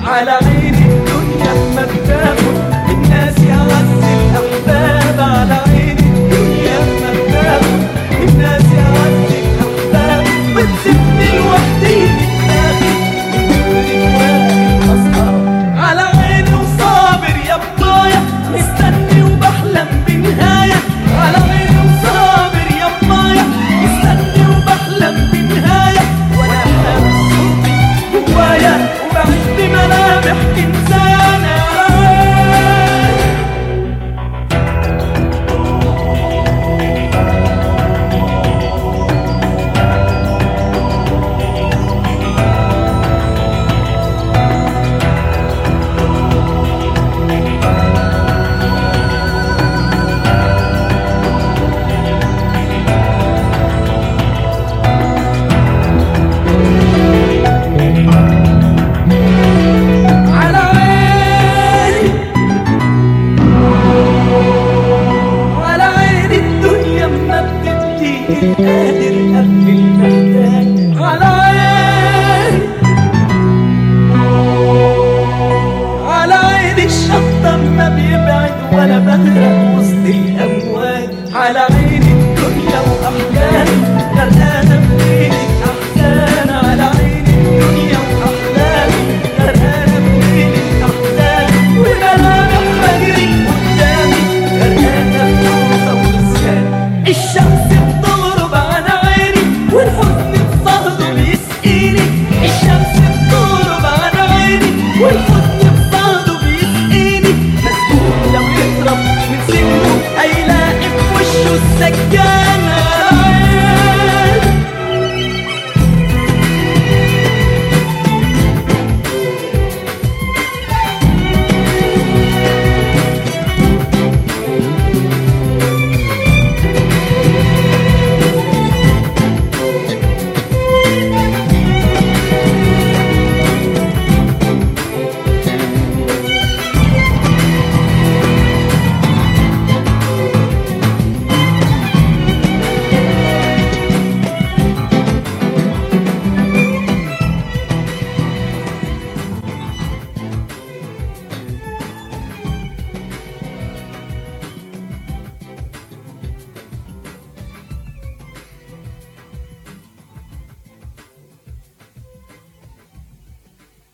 على عين الدنيا ما بتاخد الناس يا عز الأحباب على عين الدنيا ما بتاخد الناس يا عز الأحباب بتسيبني لوحدي على عيني وصابر يا بضايع مستني وبحلم بنهاية على عيني وصابر يا بضايع مستني وبحلم بنهاية وانا حابس صوتي جوايا وبعد ملامح انسانة على عيني على عين الدنيا ما بتبكي قادر أقفل محتاج على عيني على عين الشطة ما بيبعد ولا بغرق وسط الأمواج على عين الدنيا وأحلامي غرقانة بليلة أحزان على عين الدنيا وأحلامي غرقانة بليلة أحزان وملامح بجري قدامي غرقانة بنوصة ونسيان الشمس بتغرب على عيني والحزن في فهده بيسقيني الشمس بتغرب على عيني والحزن